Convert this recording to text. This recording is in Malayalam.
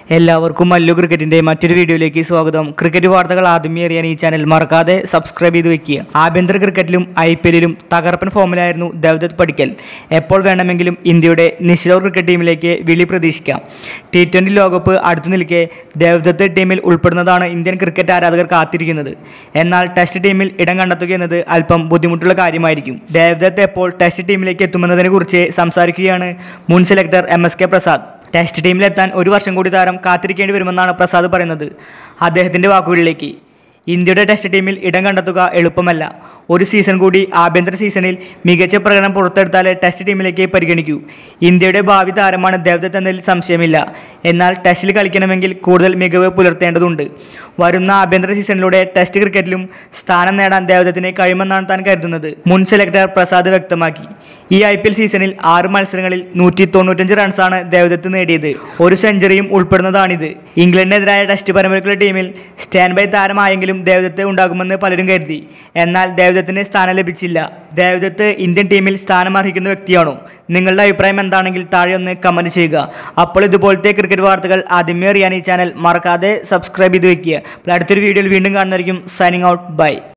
എല്ലാവർക്കും മല്ലു ക്രിക്കറ്റിന്റെ മറ്റൊരു വീഡിയോയിലേക്ക് സ്വാഗതം ക്രിക്കറ്റ് വാർത്തകൾ ആദ്യമേ അറിയാൻ ഈ ചാനൽ മറക്കാതെ സബ്സ്ക്രൈബ് ചെയ്ത് വെക്കുക ആഭ്യന്തര ക്രിക്കറ്റിലും ഐ പി എല്ലിലും തകർപ്പൻ ഫോമിലായിരുന്നു ദേവദത്ത് പടിക്കൽ എപ്പോൾ വേണമെങ്കിലും ഇന്ത്യയുടെ നിശ്ചിത ഓവർ ക്രിക്കറ്റ് ടീമിലേക്ക് വിളി പ്രതീക്ഷിക്കാം ടി ട്വൻ്റി ലോകകപ്പ് അടുത്തു നിൽക്കെ ദേവദത്ത് ടീമിൽ ഉൾപ്പെടുന്നതാണ് ഇന്ത്യൻ ക്രിക്കറ്റ് ആരാധകർ കാത്തിരിക്കുന്നത് എന്നാൽ ടെസ്റ്റ് ടീമിൽ ഇടം കണ്ടെത്തുക എന്നത് അല്പം ബുദ്ധിമുട്ടുള്ള കാര്യമായിരിക്കും ദേവദത്ത് എപ്പോൾ ടെസ്റ്റ് ടീമിലേക്ക് എത്തുമെന്നതിനെ കുറിച്ച് സംസാരിക്കുകയാണ് മുൻ selector M S K Prasad test ടീമിലെത്താൻ ഒരു വർഷം കൂടി താരം കാത്തിരിക്കേണ്ടി വരുമെന്നാണ് പ്രസാദ് പറയുന്നത് അദ്ദേഹത്തിൻ്റെ വാക്കുകളിലേക്ക് ഇന്ത്യയുടെ ടെസ്റ്റ് ടീമിൽ ഇടം കണ്ടെത്തുക എളുപ്പമല്ല ഒരു സീസൺ കൂടി ആഭ്യന്തര സീസണിൽ മികച്ച പ്രകടനം പുറത്തെടുത്താലേ ടെസ്റ്റ് ടീമിലേക്ക് പരിഗണിക്കൂ ഇന്ത്യയുടെ ഭാവി താരമാണ് ദേവദത്ത് എന്നതിൽ സംശയമില്ല എന്നാൽ ടെസ്റ്റിൽ കളിക്കണമെങ്കിൽ കൂടുതൽ മികവ് പുലർത്തേണ്ടതുണ്ട് വരുന്ന ആഭ്യന്തര സീസണിലൂടെ ടെസ്റ്റ് ക്രിക്കറ്റിലും സ്ഥാനം നേടാൻ ദേവദത്തിന് കഴിയുമെന്നാണ് താൻ കരുതുന്നത് മുൻ സെലക്ടർ പ്രസാദ് വ്യക്തമാക്കി ഈ ഐ പി എൽ സീസണിൽ ആറ് മത്സരങ്ങളിൽ നൂറ്റി തൊണ്ണൂറ്റഞ്ച് റൺസാണ് ദേവദത്ത് നേടിയത് ഒരു സെഞ്ചുറിയും ഉൾപ്പെടുന്നതാണിത് ഇംഗ്ലണ്ടിനെതിരായ ടെസ്റ്റ് പരമ്പരയ്ക്കുള്ള ടീമിൽ സ്റ്റാൻഡ് ബൈ താരമായെങ്കിലും ദേവദത്ത് ഉണ്ടാകുമെന്ന് പലരും കരുതി എന്നാൽ ദേവദത്തിന് സ്ഥാനം ലഭിച്ചില്ല ദേവദത്ത് ഇന്ത്യൻ ടീമിൽ സ്ഥാനം അർഹിക്കുന്ന വ്യക്തിയാണോ നിങ്ങളുടെ അഭിപ്രായം എന്താണെങ്കിൽ താഴെ ഒന്ന് കമൻറ്റ് ചെയ്യുക അപ്പോൾ ഇതുപോലത്തെ ക്രിക്കറ്റ് വാർത്തകൾ ആദ്യമേ അറിയാൻ ഈ ചാനൽ മറക്കാതെ സബ്സ്ക്രൈബ് ചെയ്ത് വെക്കുക അപ്പോൾ അടുത്തൊരു വീഡിയോയിൽ വീണ്ടും കാണുന്നതായിരിക്കും സൈനിങ് ഔട്ട് ബൈ